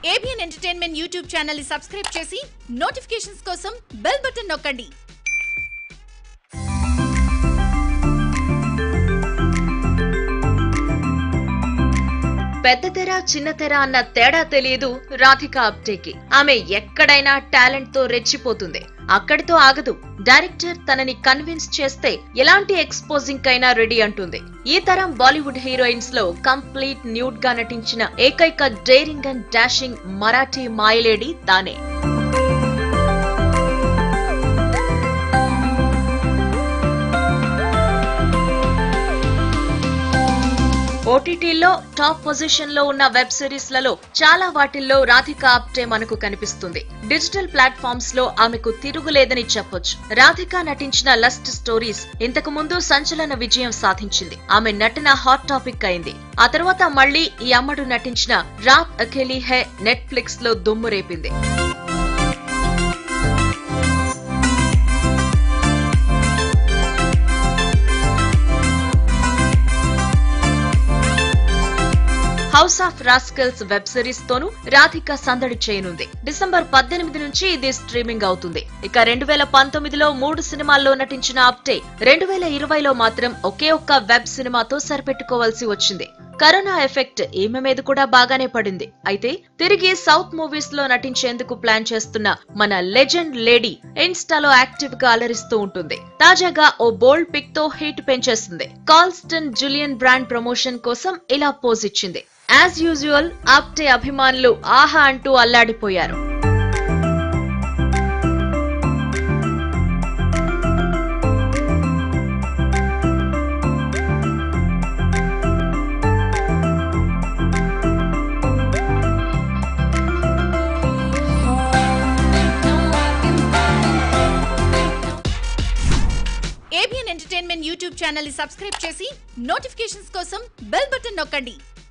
ABN entertainment YouTube channel ని subscribe చేసి notifications కోసం బెల్ బటన్ నొక్కండి పెద్ద తెర చిన్న తెర అన్న తేడా తెలియదు రాధిక అప్టేకి ఆమె ఎక్కడైనా టాలెంట్ తో రెచ్చిపోతుంది అక్కడితో ఆగదు డైరెక్టర్ తనని కన్విన్స్ చేస్తే ఎలాంటి ఎక్స్పోజింగ్ కైనా రెడీ అంటుంది ఈ తరం బాలీవుడ్ హీరోయిన్స్ లో కంప్లీట్ న్యూడ్ గా నటించిన ఏకైక డేరింగ్ అండ్ డాషింగ్ మరాఠీ మాయలేడి తానే ఓటీటీలో టాప్ పొజిషన్ లో ఉన్న వెబ్ సిరీస్ లలో చాలా వాటిల్లో రాధిక ఆప్టే మనకు కనిపిస్తుంది డిజిటల్ ప్లాట్ఫామ్స్ లో ఆమెకు తిరుగులేదని చెప్పొచ్చు రాధిక నటించిన లస్ట్ స్టోరీస్ ఇంతకు ముందు సంచలన విజయం సాధించింది ఆమె నటన హాట్ టాపిక్ అయింది ఆ తర్వాత మళ్లీ ఈ అమ్మడు నటించిన రాత్ అఖేలీ హే నెట్ఫ్లిక్స్ లో దుమ్ము రేపింది house of rascals web series తోనూ రాధిక సందడి చేయనుంది డిసెంబర్ పద్దెనిమిది నుంచి ఇది స్ట్రీమింగ్ అవుతుంది ఇక రెండు వేల పంతొమ్మిదిలో మూడు సినిమాల్లో నటించిన అప్టే రెండు వేల ఇరవైలో మాత్రం ఒకే ఒక్క వెబ్ సినిమాతో సరిపెట్టుకోవాల్సి వచ్చింది కరోనా ఎఫెక్ట్ ఈమె మీద కూడా బాగానే పడింది అయితే తిరిగి సౌత్ మూవీస్ లో నటించేందుకు ప్లాన్ చేస్తున్న మన లెజెండ్ లేడీ ఇన్స్టాలో యాక్టివ్ గా అలరిస్తూ ఉంటుంది తాజాగా ఓ బోల్డ్ పిక్ తో హీట్ పెంచేసింది కాల్స్టన్ జూలియన్ బ్రాండ్ ప్రమోషన్ కోసం ఇలా పోజ్ ఇచ్చింది యాజ్ యూజువల్ ఆప్టే అభిమానులు ఆహా అంటూ అల్లాడిపోయారు ఏబిఎన్ ఎంటర్టైన్మెంట్ యూట్యూబ్ ఛానల్ ని సబ్స్క్రైబ్ చేసి నోటిఫికేషన్స్ కోసం బెల్ బటన్ నొక్కండి